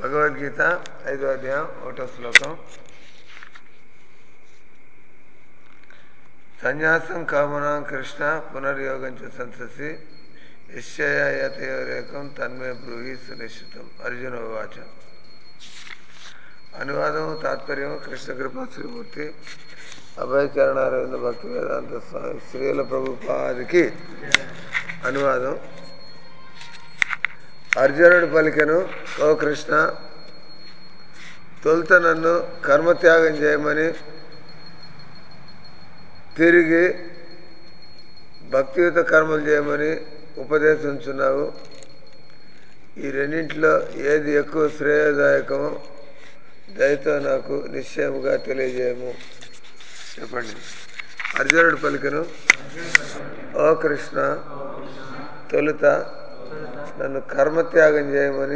భగవద్గీత ఐదో అధ్యాయం ఒకటో శ్లోకం సన్యాసం కామనా కృష్ణ పునర్యోగం చ సంససి యశయతయోరేకం తన్మే బ్రూహి సునిశ్చితం అర్జున వాచ అనువాదం తాత్పర్యం కృష్ణ కృపా శ్రీమూర్తి అభయచరణారవింద భక్తి వేదాంత స్వామి శ్రీల ప్రభుపాదికి అనువాదం అర్జునుడు పలికెను ఓ కృష్ణ తొలుత నన్ను కర్మత్యాగం చేయమని తిరిగి భక్తియుత కర్మలు చేయమని ఉపదేశించున్నావు ఈ రెండింటిలో ఏది ఎక్కువ శ్రేయదాయకమో దయతో నాకు నిశ్చయముగా తెలియజేయము చెప్పండి అర్జునుడు పలికను ఓ కృష్ణ తొలుత నన్ను కర్మత్యాగం చేయమని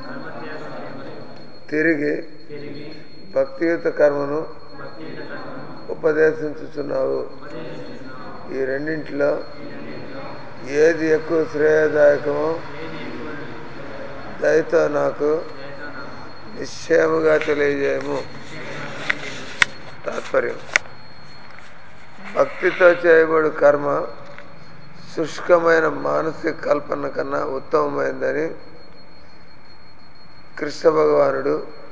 తిరిగి భక్తియుత కర్మను ఉపదేశించుచున్నావు ఈ రెండింటిలో ఏది ఎక్కువ శ్రేయదాయకమో దయతో నాకు నిశ్చయముగా తెలియజేయము తాత్పర్యం భక్తితో చేయబడు కర్మ శుష్కమైన మానసిక కల్పన కన్నా ఉత్తమమైందని కృష్ణ భగవానుడు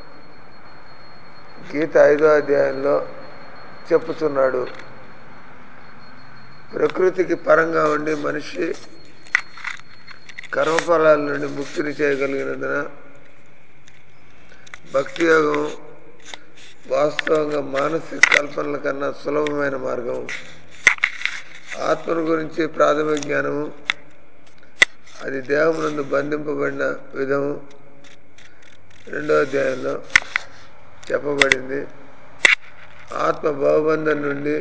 గీత ఐదో అధ్యాయంలో చెప్పుతున్నాడు ప్రకృతికి పరంగా ఉండి మనిషి కర్మఫలాల నుండి ముక్తిని చేయగలిగినందున భక్తి యోగం వాస్తవంగా మానసిక కల్పనల కన్నా సులభమైన మార్గం ఆత్మను గురించి ప్రాథమిక జ్ఞానము అది దేహమునందు బంధింపబడిన విధము రెండో అధ్యాయంలో చెప్పబడింది ఆత్మ భావబంధం నుండి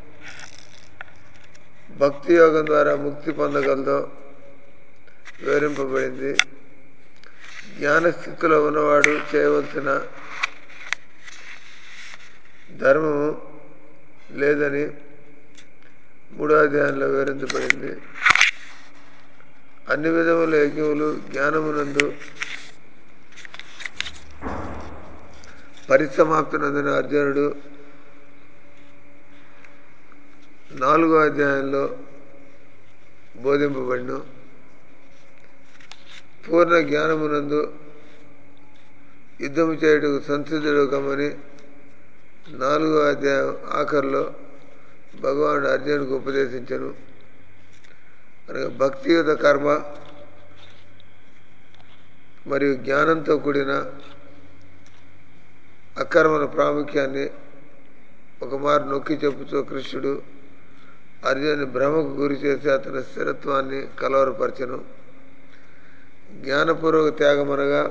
భక్తి యోగం ద్వారా ముక్తి పొందగలదో వివరింపబడింది జ్ఞానస్థితిలో ఉన్నవాడు చేయవలసిన ధర్మము లేదని మూడో అధ్యాయంలో వివరించబడింది అన్ని విధముల యజ్ఞములు జ్ఞానమునందు పరిసమాప్తినందున అర్జునుడు నాలుగో అధ్యాయంలో బోధింపబడిను పూర్ణ జ్ఞానమునందు యుద్ధము చేయుటకు సంసిద్ధుడు కమ్మని నాలుగో అధ్యాయం ఆఖరిలో భగవానుడు అర్జునుడికి ఉపదేశించను అనగా భక్తియుత కర్మ మరియు జ్ఞానంతో కూడిన అకర్మల ప్రాముఖ్యాన్ని ఒక మారు నొక్కి చెప్పుతూ కృష్ణుడు అర్జునుని భ్రమకు గురి చేసి అతని స్థిరత్వాన్ని కలవరపరచను జ్ఞానపూర్వక త్యాగమనగా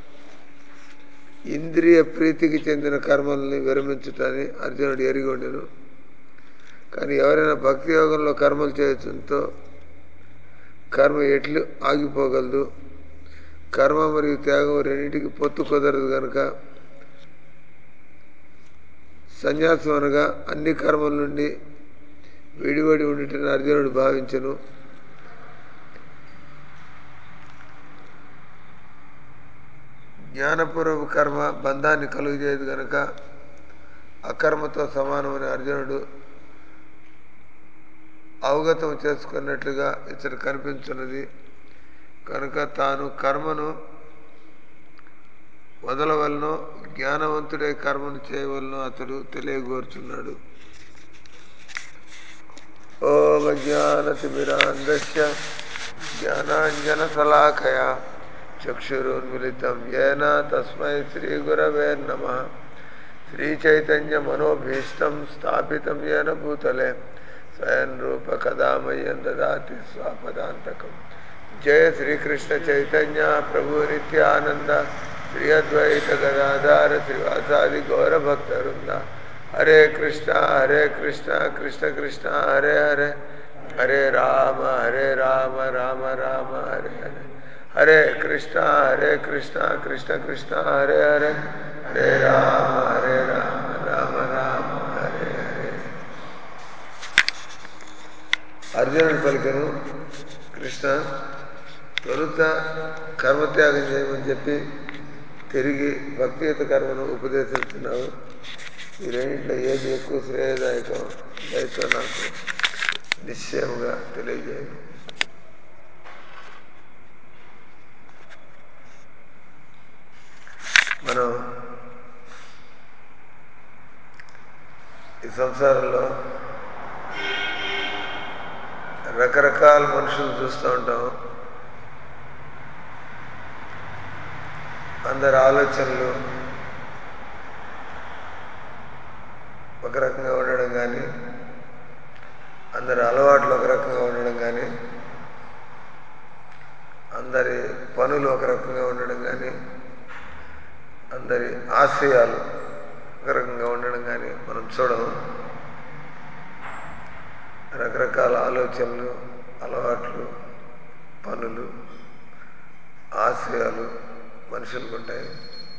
ఇంద్రియ ప్రీతికి చెందిన కర్మల్ని విరమించుటని అర్జునుడు ఎరిగి ఉండెను కానీ ఎవరైనా భక్తి యోగంలో కర్మలు చేయటంతో కర్మ ఎట్లు ఆగిపోగలదు కర్మ మరియు త్యాగం రెండింటికి పొత్తు కుదరదు కనుక సన్యాసం అనగా అన్ని కర్మల నుండి విడివడి ఉండిటని అర్జునుడు భావించను జ్ఞానపూర్వక కర్మ బంధాన్ని కలుగజేయదు గనక అకర్మతో సమానమని అర్జునుడు అవగతం చేసుకున్నట్లుగా ఇతడు కనిపించున్నది కనుక తాను కర్మను వదలవలనో జ్ఞానవంతుడే కర్మను చేయవలనో అతడు తెలియగోరుచున్నాడు ఓం జ్ఞానతిమిరాంధస్య జ్ఞానాంజన శలాఖయ చక్షురున్మిళితం ఏన తస్మై శ్రీగురవే నమ శ్రీచైతన్యమనోభీష్టం స్థాపితం ఏన భూతలే స్వయం రూప కదామయ్యం దదాతి స్వాపదాంతకం జయ శ్రీకృష్ణ చైతన్య ప్రభు నిత్యానంద శ్రీ అద్వైత గదాధార శ్రీవాసాది గౌరభక్త వృంద హరే కృష్ణ హరే కృష్ణ కృష్ణ కృష్ణ హరే హరే హరే రామ హరే రామ రామ రామ హరే హరే హరే కృష్ణ హరే కృష్ణ కృష్ణ కృష్ణ హరే హరే హరే రామ హరే రామ రామ రామ హరే హరే అర్జునుడు పలికను కృష్ణ తొలుత కర్మత్యాగం చేయమని చెప్పి తిరిగి భక్తియుత కర్మను ఉపదేశిస్తున్నావు ఈ రెండింటిలో ఏది ఎక్కువ శ్రేయదాయకం దయతో నాకు నిశ్చయముగా తెలియజేయను మనం ఈ సంసారంలో రకరకాల మనుషులు చూస్తూ ఉంటాం అందరి ఆలోచనలు ఒక రకంగా ఉండడం కానీ అందరి అలవాట్లు ఒక రకంగా ఉండడం కానీ అందరి పనులు ఒక రకంగా ఉండడం కానీ అందరి ఆశయాలు ఒక రకంగా ఉండడం కానీ మనం చూడము రకరకాల ఆలోచనలు అలవాట్లు పనులు ఆశయాలు మనుషులకు ఉంటాయి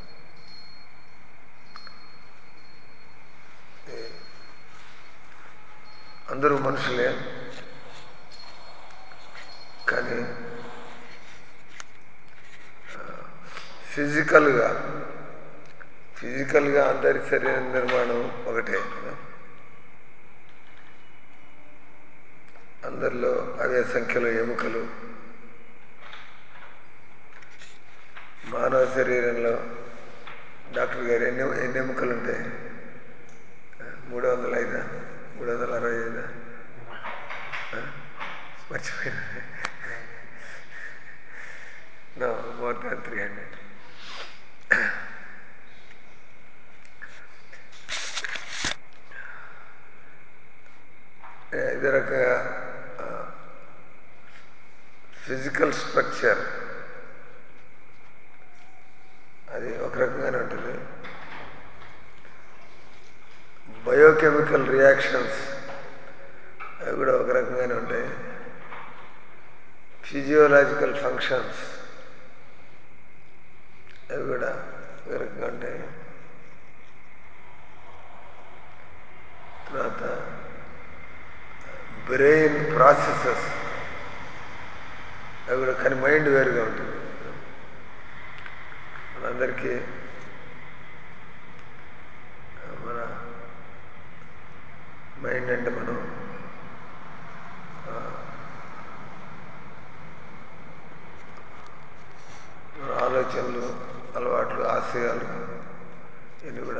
అందరూ మనుషులే కానీ ఫిజికల్గా ఫిజికల్గా అందరి శరీర నిర్మాణం ఒకటే కదా అందరిలో అవే సంఖ్యలో ఎముకలు మానవ శరీరంలో డాక్టర్ గారు ఎన్ని ఎన్ని ఎముకలు ఉంటాయి మూడు వందల ఐదా మూడు వందల అరవై ఐదా మర్చిపోయినా no more than three hundred ఇది రకంగా ఫిజికల్ స్ట్రక్చర్ అది ఒక రకంగానే ఉంటుంది బయోకెమికల్ రియాక్షన్స్ అవి కూడా ఒక రకంగానే ఉంటాయి ఫిజియోలాజికల్ ఫంక్షన్స్ అవి కూడా ఒక రకంగా ఉంటాయి తర్వాత బ్రెయిన్ ప్రాసెసెస్ అవి కూడా కానీ మైండ్ వేరుగా ఉంటుంది మనందరికీ మన మైండ్ అంటే మనం మన ఆలోచనలు అలవాట్లు ఆశయాలు ఇవి కూడా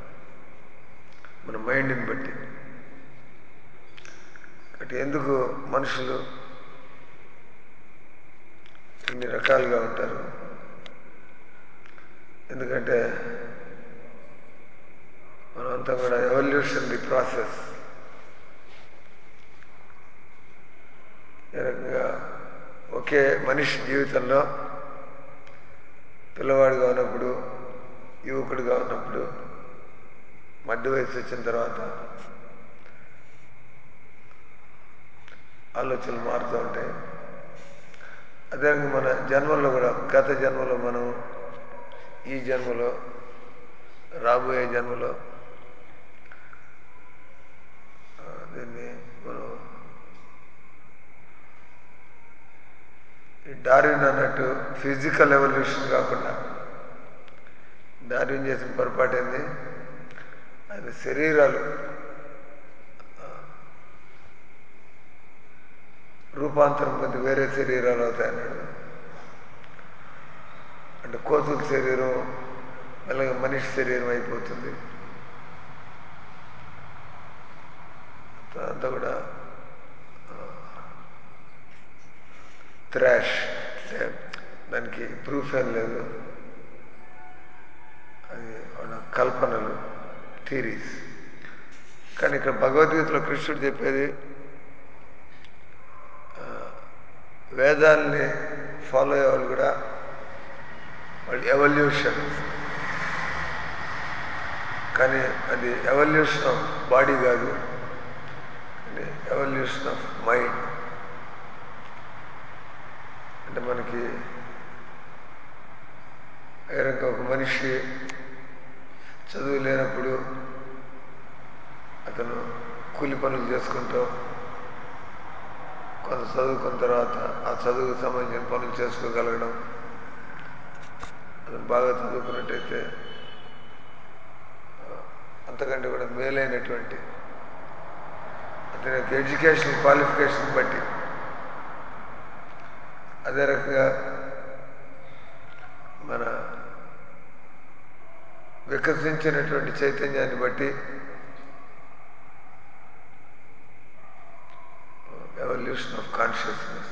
మన మైండ్ని బట్టి అంటే ఎందుకు మనుషులు ఇన్ని రకాలుగా ఉంటారు ఎందుకంటే మనమంతా కూడా ఎవల్యూషనరీ ప్రాసెస్ ఏ రకంగా ఒకే మనిషి జీవితంలో పిల్లవాడిగా ఉన్నప్పుడు యువకుడిగా ఉన్నప్పుడు మధ్య వయసు వచ్చిన తర్వాత ఆలోచనలు మారుతూ ఉంటాయి అదే మన జన్మల్లో కూడా గత జన్మలో మనం ఈ జన్మలో రాబోయే జన్మలో దీన్ని మనం ఈ డార్విన్ అన్నట్టు ఫిజికల్ ఎవల్యూషన్ కాకుండా డార్విన్ చేసిన పొరపాటు ఏంది ఆయన శరీరాలు రూపాంతరం పొంది వేరే శరీరాలు అవుతాయన్నాడు అంటే కోతుల శరీరం అలాగే మనిషి శరీరం అయిపోతుంది అంతా కూడా థ్రాష్ అంటే దానికి ప్రూఫ్ ఏం లేదు అది వాళ్ళ కల్పనలు థీరీస్ కానీ ఇక్కడ భగవద్గీతలో కృష్ణుడు చెప్పేది వేదాల్ని ఫాలో అయ్యే వాళ్ళు కూడా వాళ్ళు ఎవల్యూషన్ కానీ అది ఎవల్యూషన్ ఆఫ్ బాడీ కాదు ఎవల్యూషన్ ఆఫ్ మైండ్ అంటే మనకి ఏ రకంగా ఒక మనిషి చదువు లేనప్పుడు అతను కూలి పనులు చేసుకుంటూ కొంత చదువుకున్న తర్వాత ఆ చదువుకు సంబంధించిన పనులు చేసుకోగలగడం బాగా చదువుకున్నట్టయితే ఆ, అంతకంటే కూడా మేలైనటువంటి అంటే నాకు ఎడ్యుకేషన్ క్వాలిఫికేషన్ బట్టి అదే రకంగా మన వికసించినటువంటి చైతన్యాన్ని బట్టి ఎవల్యూషన్ ఆఫ్ కాన్షియస్నెస్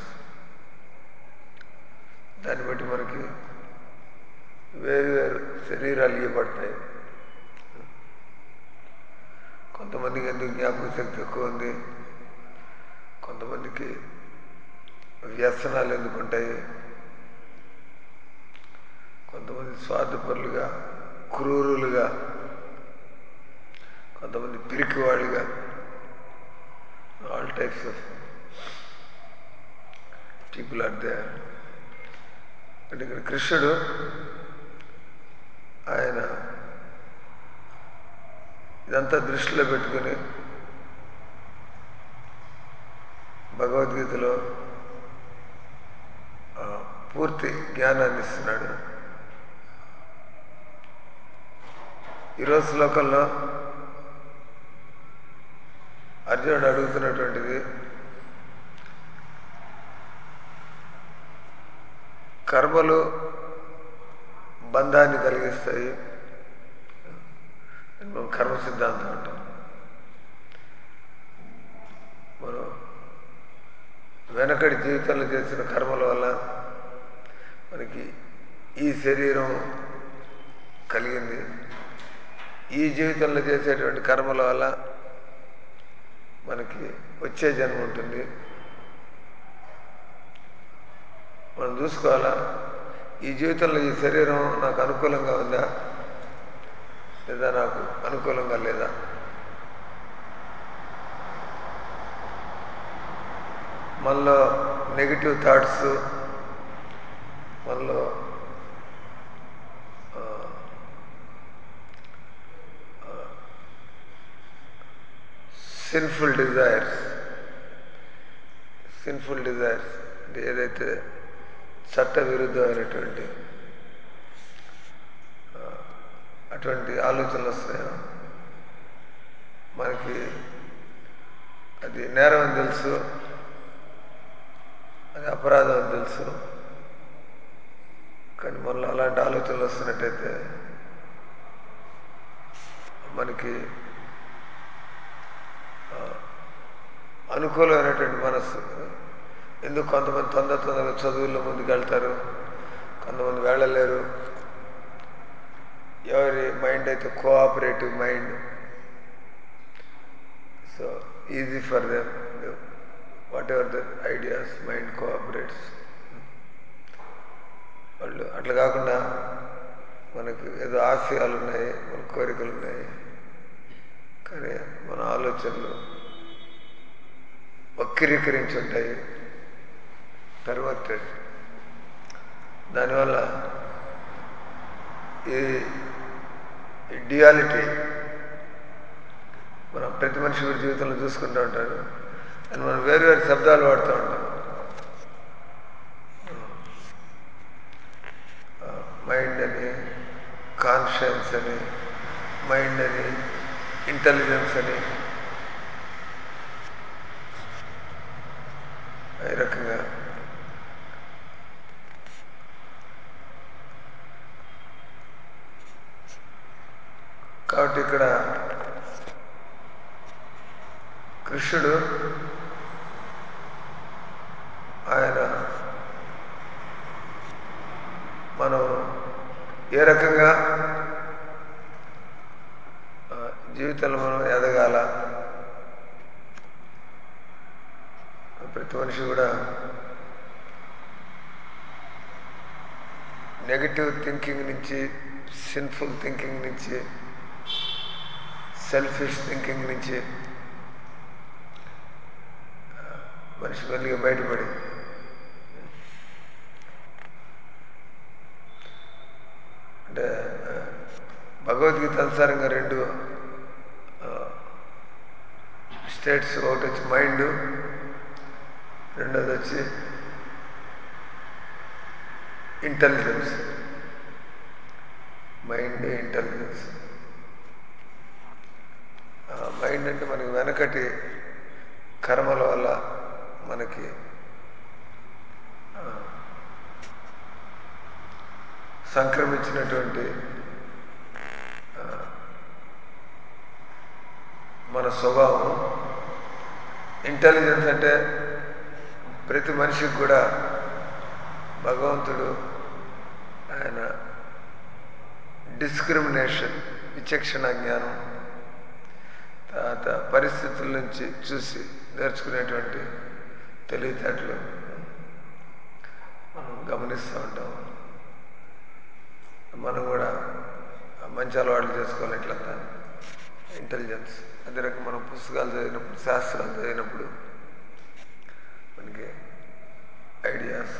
దాన్ని బట్టి మనకి వేరు వేరు శరీరాలు ఇవ్వబడతాయి కొంతమందికి ఎందుకు జ్ఞాపక శక్తి ఎక్కువ ఉంది కొంతమందికి వ్యసనాలు ఎందుకు ఉంటాయి కొంతమంది స్వార్థపరులుగా క్రూరులుగా కొంతమంది పిరికి వాళ్ళుగా all types of people are they అంటే ఇక్కడ కృష్ణుడు ఆయన ఇదంతా దృష్టిలో పెట్టుకుని భగవద్గీతలో ఆ, పూర్తి జ్ఞానాన్ని ఇస్తున్నాడు ఈరోజు శ్లోకంలో అర్జునుడు అడుగుతున్నటువంటిది కర్మలు బంధాన్ని కలిగిస్తాయి అని మనం కర్మ సిద్ధాంతం అంటాం మనం వెనకటి జీవితంలో చేసిన కర్మల వల్ల మనకి ఈ శరీరం కలిగింది ఈ జీవితంలో చేసేటువంటి కర్మల వల్ల మనకి వచ్చే జన్మ ఉంటుంది మనం చూసుకోవాలా ఈ జీవితంలో ఈ శరీరం నాకు అనుకూలంగా ఉందా లేదా నాకు అనుకూలంగా లేదా మనలో నెగిటివ్ థాట్స్ మనలో సిన్ఫుల్ డిజైర్స్ సిన్ఫుల్ డిజైర్స్ అంటే ఏదైతే చట్ట విరుద్ధమైనటువంటి ఆ, అటువంటి ఆలోచనలు వస్తాయో మనకి అది నేరం అని తెలుసు అది అపరాధం అని తెలుసు కానీ మనలో అలాంటి ఆలోచనలు వస్తున్నట్టయితే మనకి ఆ, అనుకూలమైనటువంటి మనస్సు ఎందుకు కొంతమంది తొందర తొందరగా చదువుల్లో ముందుకు వెళ్తారు కొంతమంది వెళ్ళలేరు ఎవరి మైండ్ అయితే cooperative mind so easy for them whatever the ideas mind cooperates వాళ్ళు అట్లా కాకుండా మనకు ఏదో ఆశయాలు ఉన్నాయి మన కోరికలు ఉన్నాయి కానీ మన ఆలోచనలు వక్రీకరించి ఉంటాయి పర్వర్టెడ్ దానివల్ల ఈ డియాలిటీ మనం ప్రతి మనిషి కూడా జీవితంలో చూసుకుంటూ ఉంటాడు అని మనం వేరు వేరు శబ్దాలు వాడుతూ ఉంటాం మైండ్ అని కాన్షియన్స్ అని మైండ్ అని ఇంటెలిజెన్స్ అని ఈ రకంగా కాబట్టి ఇక్కడ కృష్ణుడు ఆయన మనం ఏ రకంగా ఆ, జీవితంలో మనం ఎదగాల ప్రతి మనిషి కూడా నెగటివ్ థింకింగ్ నుంచి సిన్ఫుల్ థింకింగ్ నుంచి సెల్ఫిష్ థింకింగ్ నుంచి ఆ, మనిషి మెల్లిగా బయటపడి అంటే ఆ, భగవద్గీత అనుసారంగా రెండు స్టేట్స్ ఒకటి వచ్చి మైండ్ రెండోది వచ్చి ఇంటెలిజెన్స్ మైండ్ ఇంటెలిజెన్స్ మైండ్ అంటే మనకి వెనకటి కర్మల వల్ల మనకి ఆ, సంక్రమించినటువంటి ఆ, మన స్వభావం ఇంటెలిజెన్స్ అంటే ప్రతి మనిషికి కూడా భగవంతుడు ఆయన డిస్క్రిమినేషన్ విచక్షణ జ్ఞానం తర్వాత పరిస్థితుల నుంచి చూసి నేర్చుకునేటువంటి తెలివితేటలు మనం గమనిస్తూ ఉంటాం మనం కూడా మంచి అలవాట్లు చేసుకోవాలి ఇట్లంతా ఇంటెలిజెన్స్ అదే రకం మనం పుస్తకాలు చదివినప్పుడు శాస్త్రాలు చదివినప్పుడు మనకి ఐడియాస్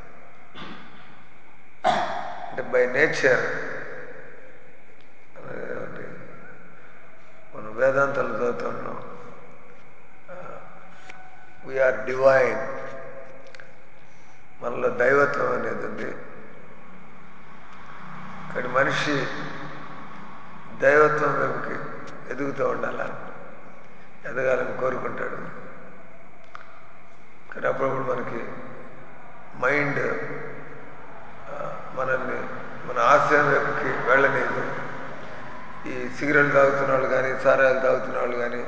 అంటే బై నేచర్ అనేది మనం వేదాంతాలు చదువుతున్నాం వీఆర్ డివైన్ మనలో దైవత్వం అనేది ఉంది కానీ మనిషి దైవత్వం వైపుకి ఎదుగుతూ ఉండాల ఎదగాలని కోరుకుంటాడు కానీ అప్పుడప్పుడు మనకి మైండ్ ఆ, మనల్ని మన ఆశయం వైపుకి వెళ్ళలేదు ఈ సిగరెట్ తాగుతున్న వాళ్ళు కానీ సారాలు తాగుతున్న వాళ్ళు కానీ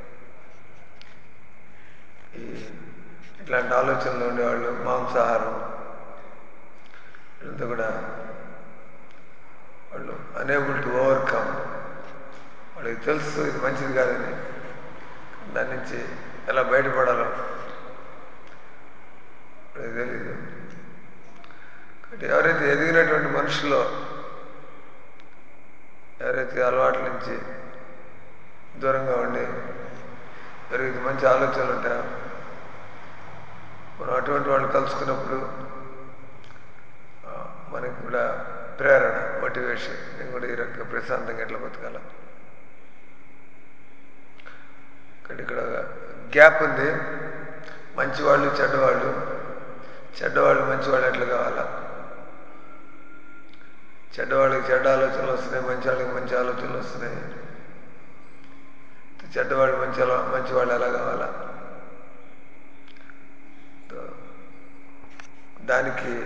ఈ ఇట్లాంటి ఆలోచనలు ఉండేవాళ్ళు మాంసాహారం ఇదంతా కూడా వాళ్ళు అనేబుల్ టు ఓవర్కమ్ వాళ్ళకి తెలుసు ఇది మంచిది కాదని దాని నుంచి ఎలా బయటపడాలో వాళ్ళకి తెలీదు కాబట్టి ఎవరైతే ఎదిగినటువంటి మనుషులో ఎవరైతే అలవాట్ల నుంచి దూరంగా ఉండి ఎవరికి మంచి ఆలోచనలు ఉంటాయో మనం అటువంటి వాళ్ళు కలుసుకున్నప్పుడు ఆ, మనకి కూడా ప్రేరణ మోటివేషన్ నేను కూడా ఈ రకంగా ప్రశాంతంగా ఎట్లా బతకాల కాబట్టి ఇక్కడ గ్యాప్ ఉంది మంచివాళ్ళు చెడ్డవాళ్ళు చెడ్డవాళ్ళు మంచివాళ్ళు ఎట్లా కావాలా చెడ్డవాళ్ళకి చెడ్డ ఆలోచనలు వస్తున్నాయి మంచి వాళ్ళకి మంచి ఆలోచనలు వస్తున్నాయి చెడ్డవాళ్ళు మంచి అల- మంచివాళ్ళు ఎలా కావాలా తో దానికి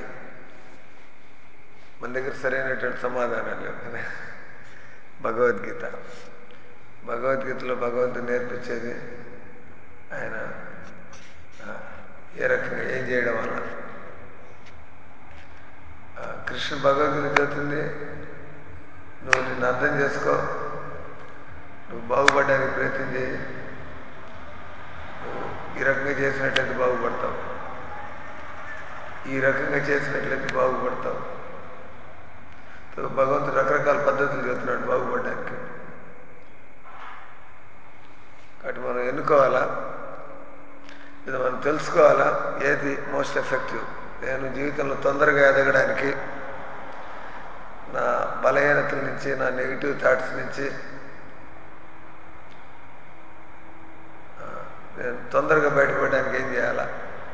మన దగ్గర సరైనటువంటి సమాధానాలు లేవు కదా భగవద్గీత భగవద్గీతలో భగవంతుడు నేర్పించేది ఆయన ఆ, ఏ రకంగా ఏం చేయడం వల్ల ఆ, కృష్ణ భగవద్గీత చెబుతుంది నువ్వు నిన్ను అర్థం చేసుకో నువ్వు బాగుపడడానికి ప్రయత్నం చేయి నువ్వు ఈ రకంగా చేసినట్లయితే బాగుపడతావు ఈ రకంగా చేసినట్లయితే బాగుపడతావు సో భగవంతుడు రకరకాల పద్ధతులు చెబుతున్నాడు బాగుపడడానికి కాబట్టి మనం ఎన్నుకోవాలా ఇది మనం తెలుసుకోవాలా ఏది మోస్ట్ ఎఫెక్టివ్ నేను జీవితంలో తొందరగా ఎదగడానికి నా బలహీనతల నుంచి నా నెగిటివ్ థాట్స్ నుంచి ఆ, నేను తొందరగా బయటపడడానికి ఏం చేయాలా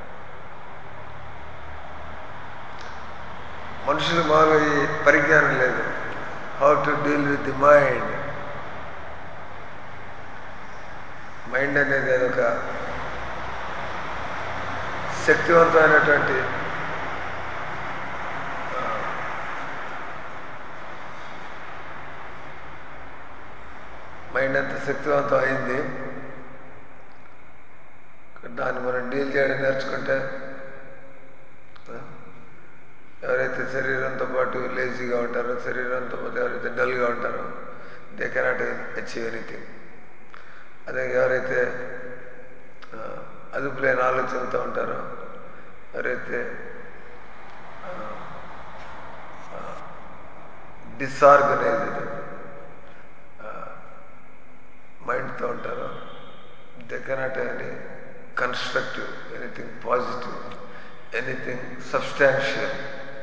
మనుషులు మామూలుగా ఈ పరిజ్ఞానం లేదు how to deal with the mind mind అనేది అదొక శక్తివంతమైనటువంటి ఆ, మైండ్ ఎంత శక్తివంతం అయింది దాన్ని మనం డీల్ చేయడం నేర్చుకుంటే ఆ, ఎవరైతే శరీరంతో పాటు లేజీగా ఉంటారో శరీరంతో పాటు ఎవరైతే డల్గా ఉంటారో దే కెనాట్ అచీవ్ ఎనీథింగ్ అదే ఎవరైతే ఆ, అదుపు లేని ఆలోచనతో ఉంటారో ఎవరైతే డిసార్గనైజ్డ్ మైండ్తో ఉంటారో they cannot any constructive anything positive anything substantial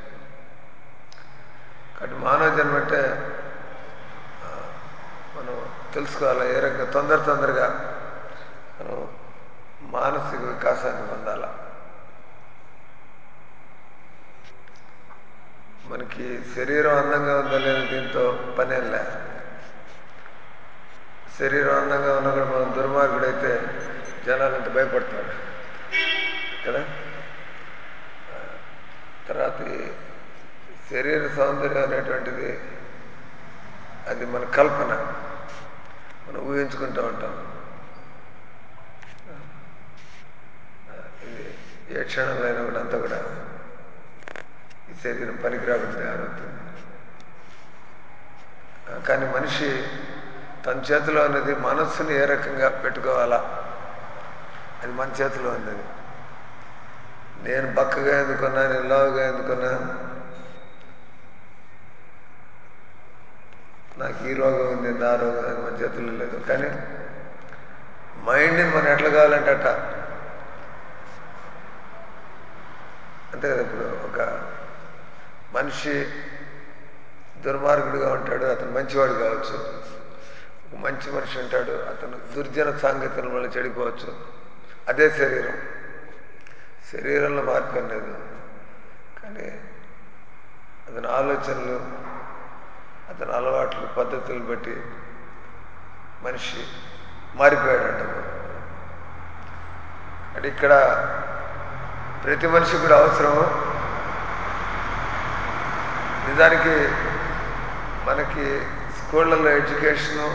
కాబట్టి మానవ జన్మ అంటే ఆ, మనం తెలుసుకోవాలి ఏ రకంగా తొందర తొందరగా మనం మానసిక వికాసాన్ని పొందాల మనకి శరీరం అందంగా ఉందా లేదా దీంతో పనేంలే శరీరం అందంగా ఉన్నా కూడా మనం దుర్మార్గుడైతే జనాలంతా భయపడతారు కదా తర్వాత ఈ శరీర సౌందర్యం అనేటువంటిది అది మన కల్పన మనం ఊహించుకుంటూ ఉంటాం ఇది ఏ క్షణంలో అయినా కూడా అంతా కూడా ఈ శరీరం పనికిరాకుండా తయారవుతుంది కానీ మనిషి తన చేతిలో ఉన్నది మనస్సుని ఏ రకంగా పెట్టుకోవాలా అది మన చేతిలో ఉంది నేను బక్కగా ఎందుకున్నా నేను లావుగా ఎందుకున్నా నాకు ఈ రోగం ఉంది నా రోగం అది మన చేతుల్లో లేదు కానీ మైండ్ని మనం ఎట్లా కావాలంటే అట్ట అంతే కదా ఇప్పుడు ఒక మనిషి దుర్మార్గుడిగా ఉంటాడు అతను మంచివాడు కావచ్చు ఒక మంచి మనిషి ఉంటాడు అతను దుర్జన సాంగత్యం వల్ల చెడిపోవచ్చు అదే శరీరం శరీరంలో మార్పు లేదు కానీ అతని ఆలోచనలు అతని అలవాట్లు పద్ధతులు బట్టి మనిషి మారిపోయాడంట అంటే ఇక్కడ ప్రతి మనిషి కూడా అవసరము నిజానికి మనకి స్కూళ్ళల్లో ఎడ్యుకేషను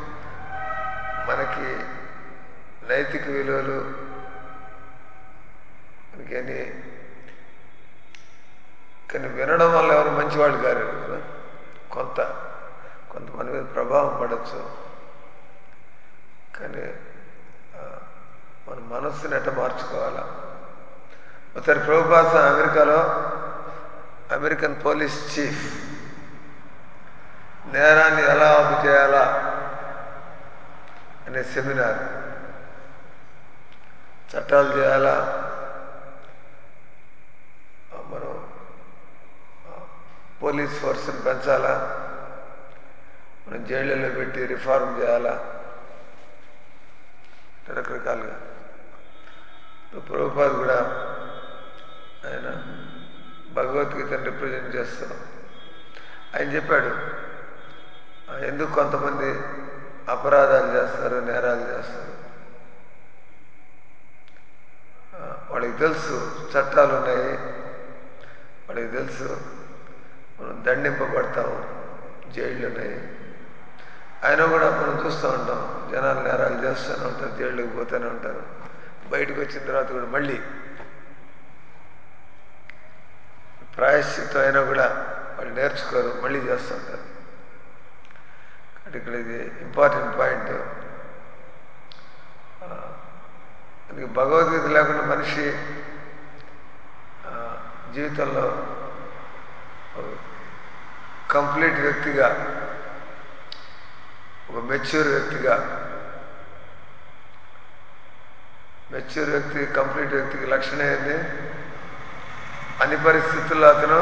మనకి నైతిక విలువలు మనకి కానీ వినడం వల్ల ఎవరు మంచివాళ్ళు కారు కదా కొంత కొంతమంది మీద ప్రభావం పడవచ్చు కానీ మన మనస్సుని ఎట్ట మార్చుకోవాలా ఒకసారి ప్రభుపాస అమెరికాలో అమెరికన్ పోలీస్ చీఫ్ నేరాన్ని ఎలా ఆపు చేయాలా అనే సెమినార్ చట్టాలు చేయాలా మనం పోలీస్ ఫోర్స్ని పెంచాలా మనం జైళ్ళలో పెట్టి రిఫార్మ్ చేయాలా రకరకాలుగా ప్రభుపాద్ కూడా ఆయన భగవద్గీతను రిప్రజెంట్ చేస్తాం ఆయన చెప్పాడు ఎందుకు కొంతమంది అపరాధాలు చేస్తారు నేరాలు చేస్తారు వాళ్ళకి తెలుసు చట్టాలు ఉన్నాయి వాళ్ళకి తెలుసు మనం దండింపబడతాము జైళ్ళు ఉన్నాయి ఆయన కూడా మనం చూస్తూ ఉంటాం జనాలు నేరాలు చేస్తూనే ఉంటారు జైళ్ళకి పోతూనే ఉంటారు బయటకు వచ్చిన తర్వాత కూడా మళ్ళీ ప్రాయశ్చిత్తం అయినా కూడా వాళ్ళు నేర్చుకోరు మళ్ళీ చేస్తుంటారు కాబట్టి ఇక్కడ ఇది ఇంపార్టెంట్ పాయింట్ అందుకే భగవద్గీత లేకుండా మనిషి జీవితంలో కంప్లీట్ వ్యక్తిగా ఒక మెచ్యూర్ వ్యక్తిగా మెచ్యూర్ వ్యక్తి కంప్లీట్ వ్యక్తికి లక్షణం ఏంది అన్ని పరిస్థితుల్లో అతను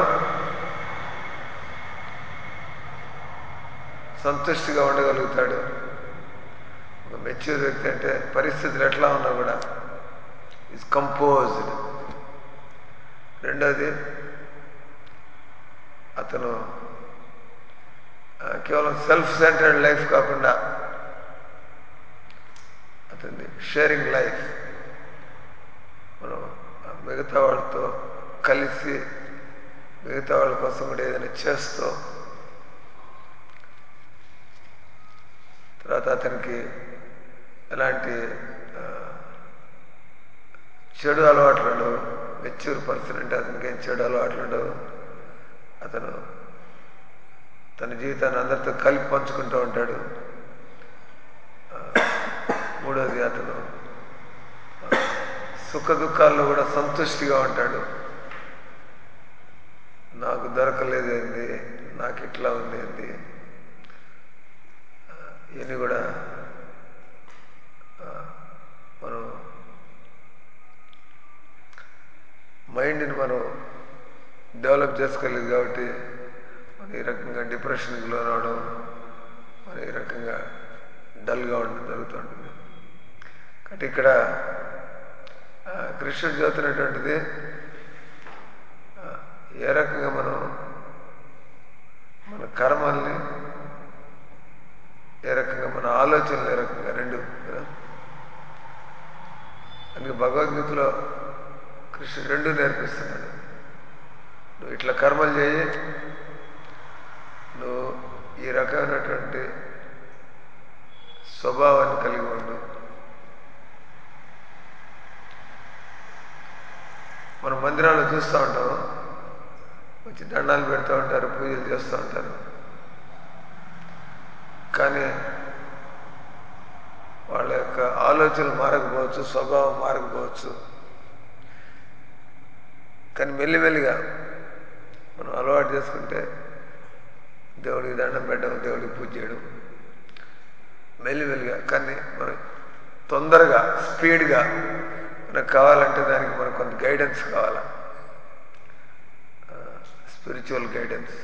సంతుష్టిగా ఉండగలుగుతాడు ఒక మెచ్యూర్ వ్యక్తి అంటే పరిస్థితులు ఎట్లా ఉన్నా కూడా ఈజ్ కంపోజ్డ్ రెండోది అతను కేవలం సెల్ఫ్ సెంటర్డ్ లైఫ్ కాకుండా అతని షేరింగ్ లైఫ్ మనం మిగతా వాళ్ళతో కలిసి మిగతా వాళ్ళ కోసం కూడా ఏదైనా చేస్తూ తర్వాత అతనికి ఎలాంటి చెడు అలవాట్లు ఉండవు మెచ్యూర్ పర్సన్ అంటే అతనికి ఏం చెడు అలవాట్లు ఉండవు అతను తన జీవితాన్ని అందరితో కలిపి పంచుకుంటూ ఉంటాడు మూడోది అతను సుఖ దుఃఖాల్లో కూడా సంతుష్టిగా ఉంటాడు నాకు దొరకలేదేంది నాకు ఇట్లా ఉంది ఏంది ఇవన్నీ కూడా మనం మైండ్ని మనం డెవలప్ చేసుకోలేదు కాబట్టి మన ఈ రకంగా డిప్రెషన్కి లోనవడం మన ఈ రకంగా డల్గా ఉండడం జరుగుతుంటుంది కాబట్టి ఇక్కడ కృష్ణుడు చదువుతున్నటువంటిది ఏ రకంగా మనం కర్మల్ని ఏ రకంగా మన ఆలోచనలు ఏ రకంగా రెండు కదా అందుకే భగవద్గీతలో కృష్ణుడు రెండు నేర్పిస్తున్నాడు నువ్వు ఇట్లా కర్మలు చేయి నువ్వు ఈ రకమైనటువంటి స్వభావాన్ని కలిగి ఉండు మనం మందిరాల్లో చూస్తూ ఉంటాం వచ్చి దండాలు పెడుతూ ఉంటారు పూజలు చేస్తూ ఉంటారు కానీ వాళ్ళ యొక్క ఆలోచనలు మారకపోవచ్చు స్వభావం మారకపోవచ్చు కానీ మెల్లిమెల్లిగా మనం అలవాటు చేసుకుంటే దేవుడికి దండం పెట్టడం దేవుడికి పూజ చేయడం మెల్లిమెల్లిగా కానీ మనం తొందరగా స్పీడ్గా మనకు కావాలంటే దానికి మనకు కొంత గైడెన్స్ కావాలా స్పిరిచువల్ గైడెన్స్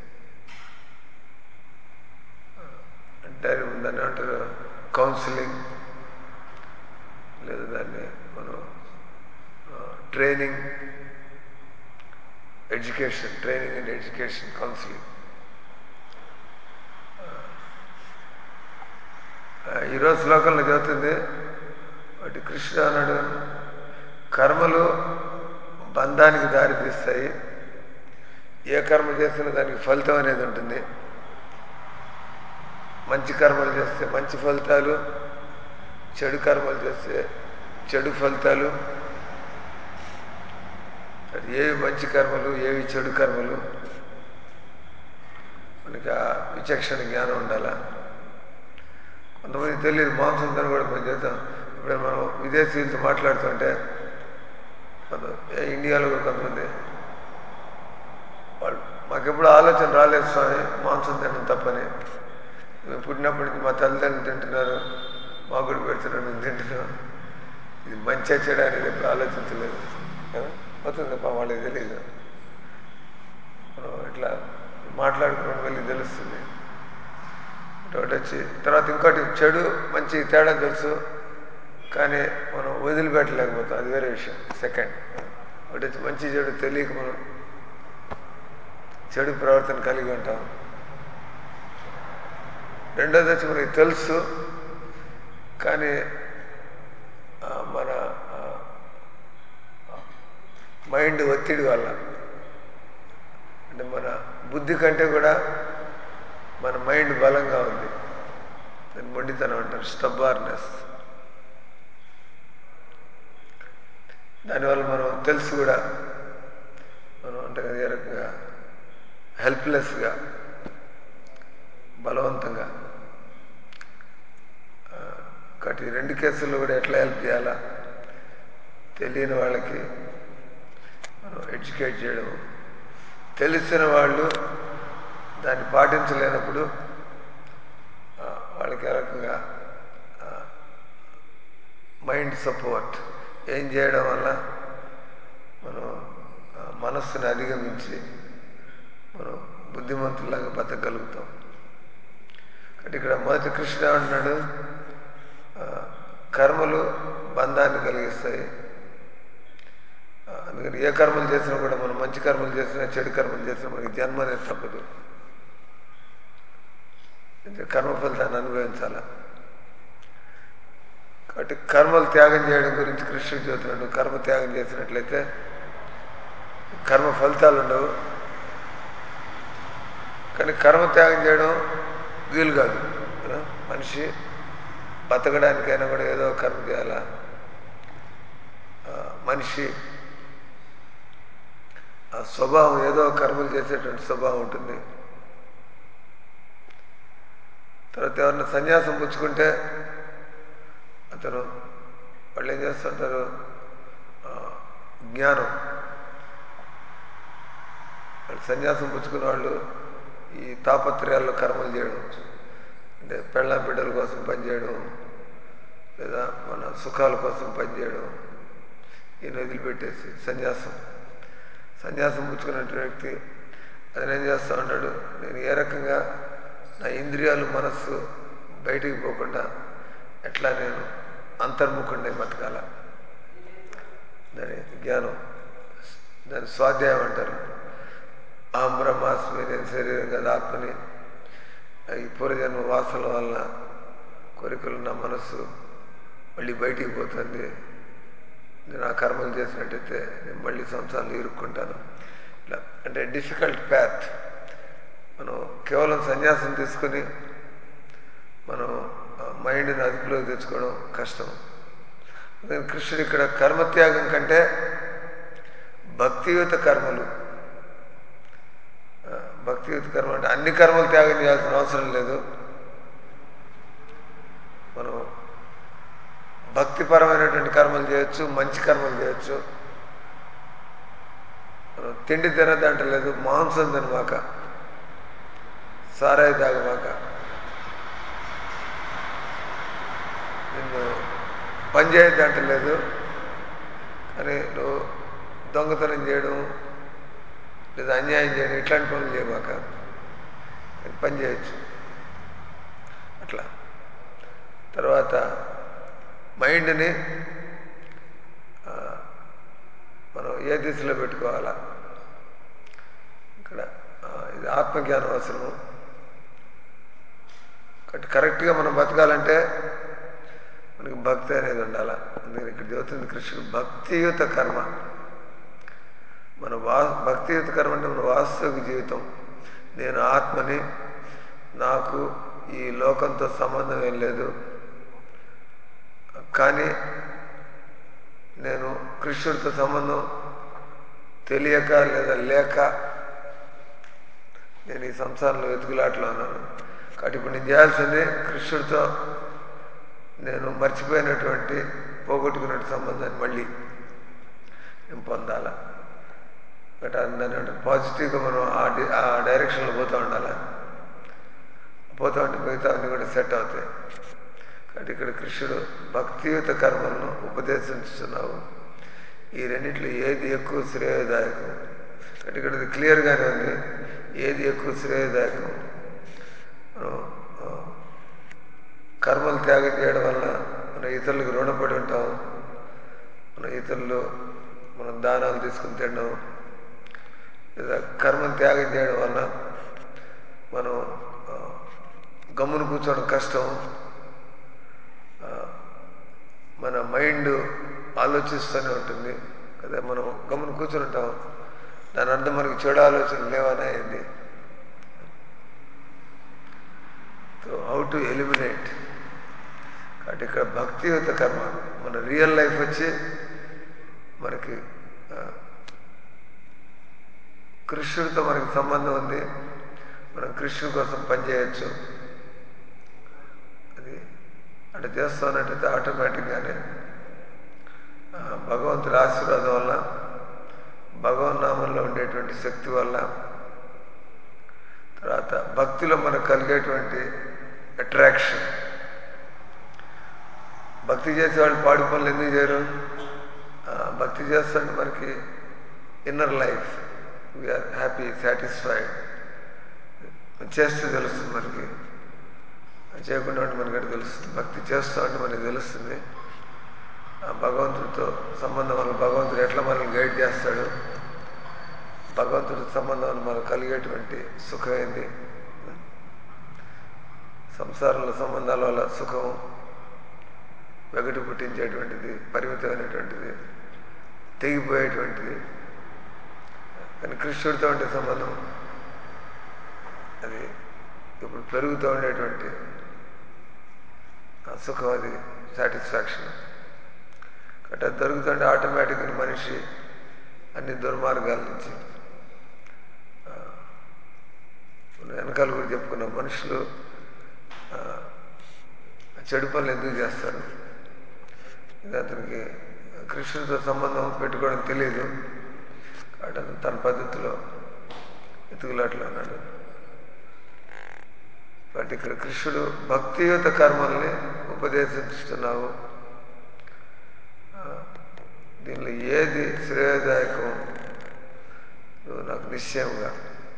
అంటే దాన్ని ఏమంటారు కౌన్సిలింగ్ లేదా దాన్ని మనం training education training and education counselling ఈరోజు శ్లోకంలో చదువుతుంది వాటి కృష్ణ అన్నాడు కర్మలు బంధానికి దారి తీస్తాయి ఏ కర్మ చేసినా దానికి ఫలితం అనేది ఉంటుంది మంచి కర్మలు చేస్తే మంచి ఫలితాలు చెడు కర్మలు చేస్తే చెడు ఫలితాలు అది ఏవి మంచి కర్మలు ఏవి చెడు కర్మలు మనకి ఆ విచక్షణ జ్ఞానం ఉండాలా కొంతమంది తెలియదు మాంసం తిన కూడా మేము చేద్దాం ఇప్పుడు మనం విదేశీయులతో మాట్లాడుతుంటే కొంత ఇండియాలో కూడా కొంతమంది వాళ్ళు మాకెప్పుడు ఆలోచన రాలేదు స్వామి మాంసం తినడం తప్పని మేము పుట్టినప్పటి నుంచి మా తల్లిదండ్రులు తింటున్నారు మా కూడా పెడుతున్నాడు మేము తింటున్నాం ఇది మంచిగా చెడు అనేది ఎప్పుడు ఆలోచించలేదు కదా అవుతుంది తప్ప వాళ్ళకి తెలియదు మనం ఇట్లా మాట్లాడుకున్న వెళ్ళి తెలుస్తుంది ఒకటి వచ్చి తర్వాత ఇంకోటి చెడు మంచి తేడా తెలుసు కానీ మనం వదిలిపెట్టలేకపోతాం అది వేరే విషయం సెకండ్ ఒకటి వచ్చి మంచి చెడు తెలియక మనం చెడు ప్రవర్తన కలిగి ఉంటాం రెండోది వచ్చి మనకి తెలుసు కానీ మన మైండ్ ఒత్తిడి వల్ల అంటే మన బుద్ధి కంటే కూడా మన మైండ్ బలంగా ఉంది దాన్ని మొండితనం అంటారు స్టబ్బార్నెస్ దానివల్ల మనం తెలుసు కూడా మనం అంటే ఏ రకంగా హెల్ప్లెస్గా బలవంతంగా కాబట్టి రెండు కేసుల్లో కూడా ఎట్లా హెల్ప్ చేయాలా తెలియని వాళ్ళకి మనం ఎడ్యుకేట్ చేయడం తెలిసిన వాళ్ళు దాన్ని పాటించలేనప్పుడు వాళ్ళకి ఏ రకంగా మైండ్ సపోర్ట్ ఏం చేయడం వల్ల మనం మనస్సుని అధిగమించి మనం బుద్ధిమంతులాగా బతకగలుగుతాం కాబట్టి ఇక్కడ మొదటి కృష్ణ అంటున్నాడు కర్మలు బంధాన్ని కలిగిస్తాయి అందుకని ఏ కర్మలు చేసినా కూడా మనం మంచి కర్మలు చేసినా చెడు కర్మలు చేసినా మనకి జన్మ అనేది తప్పదు కర్మ ఫలితాన్ని అనుభవించాల కాబట్టి కర్మలు త్యాగం చేయడం గురించి కృష్ణుడు చెబుతున్నాడు కర్మ త్యాగం చేసినట్లయితే కర్మ ఫలితాలు ఉండవు కానీ కర్మ త్యాగం చేయడం వీలు కాదు మనిషి బతకడానికైనా కూడా ఏదో కర్మ చేయాలా మనిషి ఆ స్వభావం ఏదో కర్మలు చేసేటువంటి స్వభావం ఉంటుంది తర్వాత ఎవరన్నా సన్యాసం పుచ్చుకుంటే అతను వాళ్ళు ఏం చేస్తుంటారు జ్ఞానం వాళ్ళు సన్యాసం పుచ్చుకున్న వాళ్ళు ఈ తాపత్రయాల్లో కర్మలు చేయడం అంటే పెళ్ళ బిడ్డల కోసం పనిచేయడం లేదా మన సుఖాల కోసం పనిచేయడం ఈయన వదిలిపెట్టేసి సన్యాసం సన్యాసం పుచ్చుకున్న వ్యక్తి అతను ఏం చేస్తూ ఉంటాడు నేను ఏ రకంగా నా ఇంద్రియాలు మనస్సు బయటికి పోకుండా ఎట్లా నేను అంతర్ముఖండే బతకాల దాని జ్ఞానం దాని స్వాధ్యాయం అంటారు అహం బ్రహ్మాస్మి నేను శరీరం కదా ఆత్మని ఈ పూర్వజన్మ వాసనల వలన కోరికలు నా మనస్సు మళ్ళీ బయటికి పోతుంది నేను ఆ కర్మలు చేసినట్టయితే నేను మళ్ళీ సంసారంలో ఇరుక్కుంటాను ఇట్లా అంటే డిఫికల్ట్ ప్యాత్ మనం కేవలం సన్యాసం తీసుకుని మనం మైండ్ని అదుపులోకి తెచ్చుకోవడం కష్టం అందుకని కృష్ణుడు ఇక్కడ కర్మత్యాగం కంటే భక్తియుత కర్మలు ఆ, భక్తియుత కర్మ అంటే అన్ని కర్మలు త్యాగం చేయాల్సిన అవసరం లేదు మనం భక్తిపరమైనటువంటి కర్మలు చేయొచ్చు మంచి కర్మలు చేయొచ్చు మనం తిండి తినదంటలేదు మాంసం తినమాక సారాయి తాగమాక నిన్ను పని చేయొద్దు అంటలేదు కానీ నువ్వు దొంగతనం చేయడం లేదా అన్యాయం చేయడం ఇట్లాంటి పనులు చేయమాక కానీ పని చేయొచ్చు అట్లా తర్వాత మైండ్ని ఆ, మనం ఏ దిశలో పెట్టుకోవాలా ఇక్కడ ఆ, ఇది ఆత్మజ్ఞానం అవసరము కాబట్టి కరెక్ట్గా మనం బతకాలంటే మనకి భక్తి అనేది ఉండాలి అందుకని ఇక్కడ చెబుతుంది కృష్ణుడు భక్తియుత కర్మ మన వా భక్తియుత కర్మ అంటే మన వాస్తవిక జీవితం నేను ఆత్మని నాకు ఈ లోకంతో సంబంధం ఏం లేదు కానీ నేను కృష్ణుడితో సంబంధం తెలియక లేదా లేక నేను ఈ సంసారంలో వెతుకులాట్లో ఉన్నాను కాబట్టి ఇప్పుడు నేను చేయాల్సింది కృష్ణుడితో నేను మర్చిపోయినటువంటి పోగొట్టుకున్నటువంటి సంబంధాన్ని మళ్ళీ నేను పొందాల బట్ దాన్ని అంటే పాజిటివ్గా మనం ఆ డి- ఆ డైరెక్షన్లో పోతూ ఉండాలి పోతూ ఉంటే మిగతా అన్నీ కూడా సెట్ అవుతాయి కాబట్టి ఇక్కడ కృష్ణుడు భక్తియుత కర్మలను ఉపదేశిస్తున్నావు ఈ రెండిట్లో ఏది ఎక్కువ శ్రేయదాయకం కాబట్టి ఇక్కడ ఇది క్లియర్గానే ఉంది ఏది ఎక్కువ శ్రేయదాయకం మనం ఆ, కర్మలు త్యాగం చేయడం వల్ల మన ఇతరులకు రుణపడి ఉంటాం మన ఇతరులు మనం దానాలు తీసుకుని తినడం లేదా కర్మను త్యాగం చేయడం వల్ల మనం ఆ, గమ్మున కూర్చోవడం కష్టం ఆ, మన మైండ్ ఆలోచిస్తూనే ఉంటుంది కదా మనం గమ్మున కూర్చొని ఉంటాం దాని అర్థం మనకి చెడు ఆలోచనలు లేవనే అయింది సో హౌ టు ఎలిమినేట్ కాబట్టి ఇక్కడ భక్తియుత కర్మ మన రియల్ లైఫ్ వచ్చి మనకి ఆ, కృష్ణుడితో మనకి సంబంధం ఉంది మనం కృష్ణుడి కోసం పనిచేయచ్చు అది అంటే చేస్తున్నట్టయితే ఆటోమేటిక్గానే ఆ, భగవంతుడి ఆశీర్వాదం వల్ల భగవన్నామంలో ఉండేటువంటి శక్తి వల్ల తర్వాత భక్తిలో మనకు కలిగేటువంటి అట్రాక్షన్ భక్తి చేసేవాళ్ళు పాడి పనులు ఎందుకు చేయరు ఆ, భక్తి చేస్తుంటే మనకి inner life we are happy satisfied చేస్తే తెలుస్తుంది మనకి చేయకుండా ఉంటే మనకి అక్కడ తెలుస్తుంది భక్తి చేస్తూ ఉంటే మనకి తెలుస్తుంది ఆ భగవంతుడితో సంబంధం వల్ల భగవంతుడు ఎట్లా మనల్ని గైడ్ చేస్తాడు భగవంతుడి సంబంధం వల్ల మనకు కలిగేటువంటి సుఖం ఏంది సంసారంలో సంబంధాల వల్ల సుఖం వెగటి పుట్టించేటువంటిది పరిమితమైనటువంటిది తెగిపోయేటువంటిది కానీ కృష్ణుడితో ఉండే సంబంధం అది ఇప్పుడు పెరుగుతూ ఉండేటువంటి ఆ సుఖం అది సాటిస్ఫాక్షన్ కాబట్టి అది దొరుకుతుంటే ఆటోమేటిక్గా మనిషి అన్ని దుర్మార్గాల నుంచి ఆ, మనం వెనకాల కూడా చెప్పుకున్నాం మనుషులు ఆ, చెడు పనులు ఎందుకు చేస్తారు ఇది అతనికి కృష్ణుడితో సంబంధం పెట్టుకోవడం తెలియదు కాబట్టి అతను తన పద్ధతిలో ఎతుకులాట్లో ఉన్నాడు కాబట్టి ఇక్కడ కృష్ణుడు భక్తియుత కర్మల్ని ఉపదేశిస్తున్నావు ఆ, దీనిలో ఏది శ్రేయదాయకం నువ్వు నాకు నిశ్చయంగా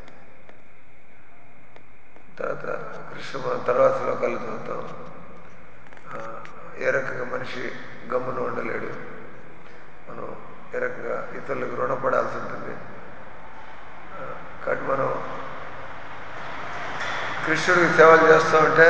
తర్వాత కృష్ణ మనం తర్వాత శ్లోకాలు చదువుతాం ఆ, ఏ రకంగా మనిషి గమ్మున ఉండలేడు మనం ఏ రకంగా ఇతరులకు రుణపడాల్సి ఉంటుంది ఆ, కాబట్టి మనం కృష్ణుడికి సేవలు చేస్తూ ఉంటే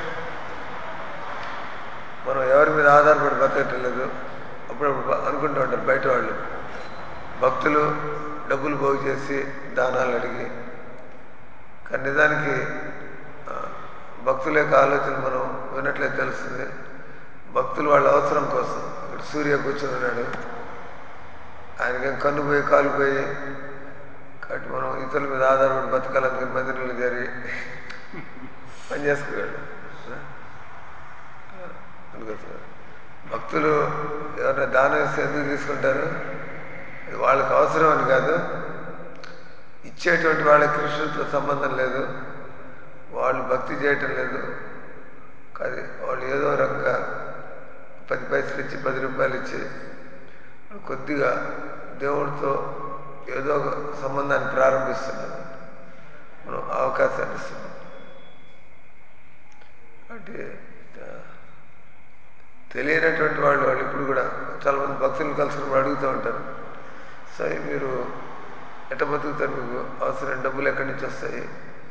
మనం ఎవరి మీద ఆధారపడి బతకటం లేదు అప్పుడప్పుడు అనుకుంటూ ఉంటారు బయట వాళ్ళు భక్తులు డబ్బులు పోగు చేసి దానాలు అడిగి కానీ నిజానికి ఆ, భక్తుల యొక్క ఆలోచన మనం వినట్లేదు తెలుస్తుంది భక్తులు వాళ్ళ అవసరం కోసం ఇక్కడ సూర్య కూర్చొని ఉన్నాడు ఆయనకేం కన్ను పోయి కాలు పోయి కాబట్టి మనం ఇతరుల మీద ఆధారపడి బతకాలని మందిరంలో చేరి పని చేసుకున్నాడు అందుకోసం భక్తులు ఎవరైనా దానం ఇస్తే ఎందుకు తీసుకుంటారు అది వాళ్ళకి అవసరం అని కాదు ఇచ్చేటువంటి వాళ్ళకి కృష్ణుడితో సంబంధం లేదు వాళ్ళు భక్తి చేయటం లేదు కానీ వాళ్ళు ఏదో రకంగా పది పైసలు ఇచ్చి పది రూపాయలు ఇచ్చి కొద్దిగా దేవుడితో ఏదో ఒక సంబంధాన్ని ప్రారంభిస్తున్నారు మనం అవకాశాన్ని ఇస్తున్నాం అంటే ఆ, తెలియనటువంటి వాళ్ళు వాళ్ళు ఇప్పుడు కూడా చాలామంది భక్తులు కలుసుకుని అడుగుతూ ఉంటారు సరే మీరు ఎట్ట బతుకుతారు మీకు అవసరం డబ్బులు ఎక్కడి నుంచి వస్తాయి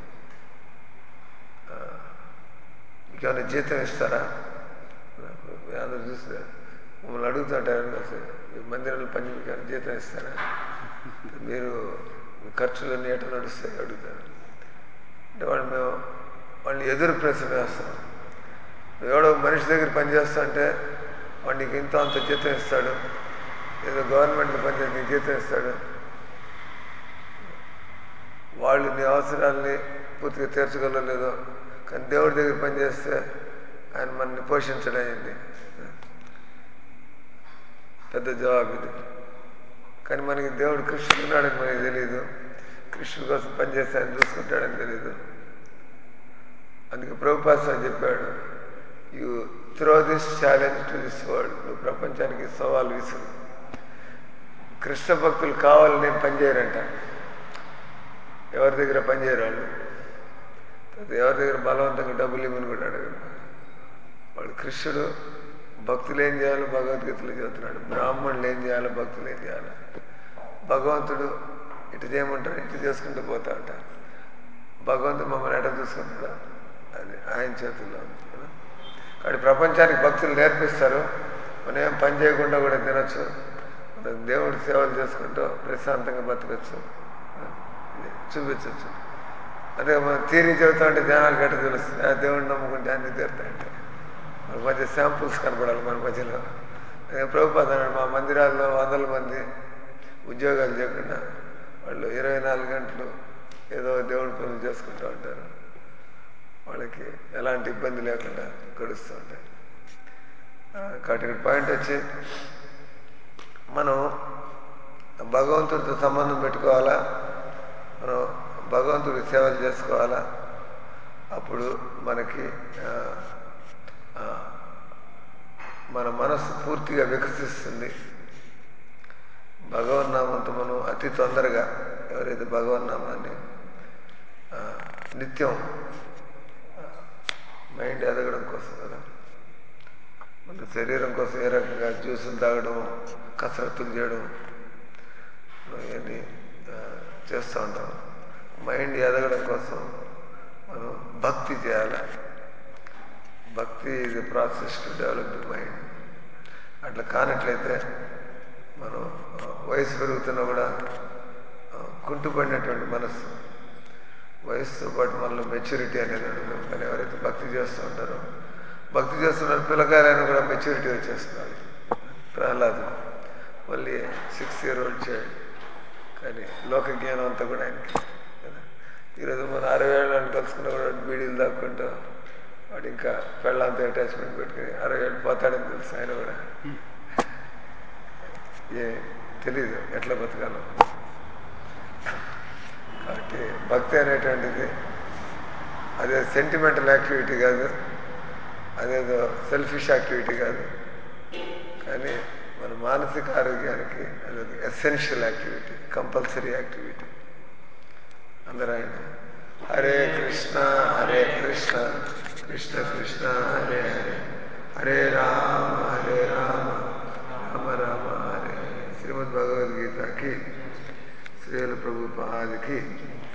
ఆ, మీకు ఏమైనా జీతం ఇస్తారా మీరు అందరూ చూస్తే మమ్మల్ని అడుగుతుంటారు అసలు ఈ మందిరంలో పని మీకు ఏమైనా జీతం ఇస్తారా మీరు మీ ఖర్చులన్నీ ఎట్ట నడుస్తాయి అడుగుతారు అంటే వాళ్ళు మేము వాళ్ళని ఎదురు ప్రశ్న వేస్తాం ఎవడో మనిషి దగ్గర పనిచేస్తా అంటే వాడు నీకు ఇంత అంత జీతం ఇస్తాడు ఏదో గవర్నమెంట్లో పనిచేసి నీకు జీతం ఇస్తాడు వాళ్ళు నీ అవసరాల్ని పూర్తిగా తీర్చగలలేదో కానీ దేవుడి దగ్గర పనిచేస్తే ఆయన మనల్ని పోషించడం అయింది పెద్ద జవాబు ఇది కానీ మనకి దేవుడు కృష్ణుడు ఉన్నాడని మనకి తెలియదు కృష్ణుడి కోసం పనిచేస్తే ఆయన చూసుకుంటాడని తెలియదు అందుకే ప్రభుపాస చెప్పాడు you throw this challenge to this world నువ్వు ప్రపంచానికి సవాల్ విసురు కృష్ణ భక్తులు కావాలని పనిచేయరంట ఎవరి దగ్గర పనిచేయరు వాళ్ళు తర్వాత ఎవరి దగ్గర బలవంతంగా డబ్బులు ఇవ్వని కూడా అడగరు వాడు కృష్ణుడు భక్తులు ఏం చేయాలో భగవద్గీతలో చెబుతున్నాడు బ్రాహ్మణులు ఏం చేయాలో భక్తులు ఏం చేయాలో భగవంతుడు ఇటు చేయమంటాడు ఇటు చేసుకుంటూ పోతా ఉంటాడు భగవంతుడు మమ్మల్ని ఎట చూసుకుంటాడు అది ఆయన చేతుల్లో ఉంది కదా కాబట్టి ప్రపంచానికి భక్తులు నేర్పిస్తారు మనం ఏం పని చేయకుండా కూడా తినొచ్చు మనం దేవుడి సేవలు చేసుకుంటూ ప్రశాంతంగా బతకచ్చు ఇది చూపించవచ్చు అదే మనం థీరీ చెబుతా ఉంటే జనాలు గట్ట తెలుస్తుంది ఆ దేవుడిని నమ్ముకుంటే అన్ని తీరుతాయంటే మన మధ్య శాంపుల్స్ కనపడాలి మన మధ్యలో అదే ప్రభుపాద అన్నాడు, మా మందిరాల్లో వందల మంది ఉద్యోగాలు చేయకుండా వాళ్ళు ఇరవై నాలుగు గంటలు ఏదో దేవుడి పనులు చేసుకుంటూ ఉంటారు వాళ్ళకి ఎలాంటి ఇబ్బంది లేకుండా గడుస్తూ ఉంటాయి ఆ, కాబట్టి ఇక్కడ పాయింట్ వచ్చి మనం భగవంతుడితో సంబంధం పెట్టుకోవాలా మనం భగవంతుడికి సేవలు చేసుకోవాలా అప్పుడు మనకి ఆ, ఆ, మన మనస్సు పూర్తిగా వికసిస్తుంది భగవన్నామంతో మనం అతి తొందరగా ఎవరైతే భగవన్నామాన్ని ఆ, నిత్యం ఆ, మైండ్ ఎదగడం కోసం కదా మన శరీరం కోసం ఏ రకంగా జ్యూసులు తాగడం కసరత్తులు చేయడం ఇవన్నీ ఆ, చేస్తూ ఉంటాం మైండ్ ఎదగడం కోసం మనం భక్తి చేయాలి భక్తి ఇది process to develop the mind అట్లా కానట్లయితే మనం ఆ, వయసు పెరుగుతున్నా కూడా ఆ, కుంటుపడినటువంటి మనస్సు వయసుతో పాటు మనలో మెచ్యూరిటీ అనేది ఉండదు కానీ ఎవరైతే భక్తి చేస్తూ ఉంటారో భక్తి చేస్తున్నారు పిల్లకాయలైనా కూడా మెచ్యూరిటీ వచ్చేస్తున్నారు ప్రహ్లాదు మళ్ళీ సిక్స్ ఇయర్ ఓల్డ్ చైల్డ్ కానీ లోక జ్ఞానం అంతా కూడా ఆయనకి కదా ఈరోజు మన అరవై ఏళ్ళని కలుసుకున్న కూడా బీడీలు దాక్కుంటూ వాడు ఇంకా పెళ్ళంతా అటాచ్మెంట్ పెట్టుకుని అరవై ఏళ్ళు పోతాడని తెలుసు ఆయన కూడా ఏ తెలీదు ఎట్లా బతకాలో కాబట్టి భక్తి అనేటువంటిది అదే సెంటిమెంటల్ యాక్టివిటీ కాదు అదేదో సెల్ఫిష్ యాక్టివిటీ కాదు కానీ మన మానసిక ఆరోగ్యానికి అది ఒక ఎసెన్షియల్ యాక్టివిటీ కంపల్సరీ యాక్టివిటీ అందరూ ఆయన హరే కృష్ణ హరే కృష్ణ కృష్ణ కృష్ణ హరే హరే హరే రామ హరే రామ రామ రామ హరే హరే శ్రీమద్ భగవద్గీతకి శ్రీల ప్రభుపాదికి